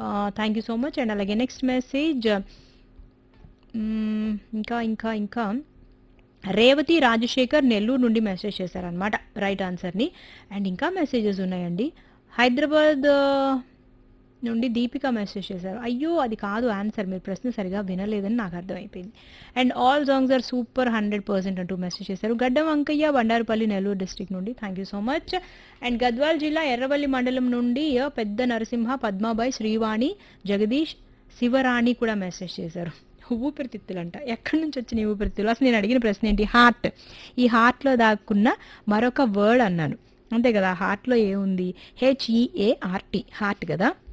thank you so much and అలాగే next message ఇంకా ఇంకా ఇంకా రేవతి రాజశేఖర్ నెల్లూరు నుండి మెసేజ్ చేశారనమాట రైట్ ఆన్సర్ని అండ్ ఇంకా మెసేజెస్ ఉన్నాయండి హైదరాబాద్ ఆ, నుండి దీపిక మెసేజ్ చేశారు అయ్యో అది కాదు ఆన్సర్ మీరు ప్రశ్న సరిగా వినలేదని నాకు అర్థమైపోయింది and all songs are super hundred percent అంటూ మెసేజ్ చేశారు గడ్డం అంకయ్య బండారుపల్లి నెల్లూరు డిస్ట్రిక్ట్ నుండి thank you so much and Gadwal జిల్లా ఎర్రవల్లి మండలం నుండి ఆ, పెద్ద నరసింహ పద్మాబాయ్ శ్రీవాణి జగదీష్ శివరాణి కూడా మెసేజ్ చేశారు ఊపిరితిత్తులంట ఎక్కడి నుంచి వచ్చిన ఈ ఊపిరితిత్తులు అసలు నేను అడిగిన ప్రశ్న ఏంటి హార్ట్ ఈ హార్ట్లో దాక్కున్న మరొక వర్డ్ అన్నాను అంతే కదా హార్ట్లో ఏముంది హెచ్ఈఏఆర్టీ హార్ట్ కదా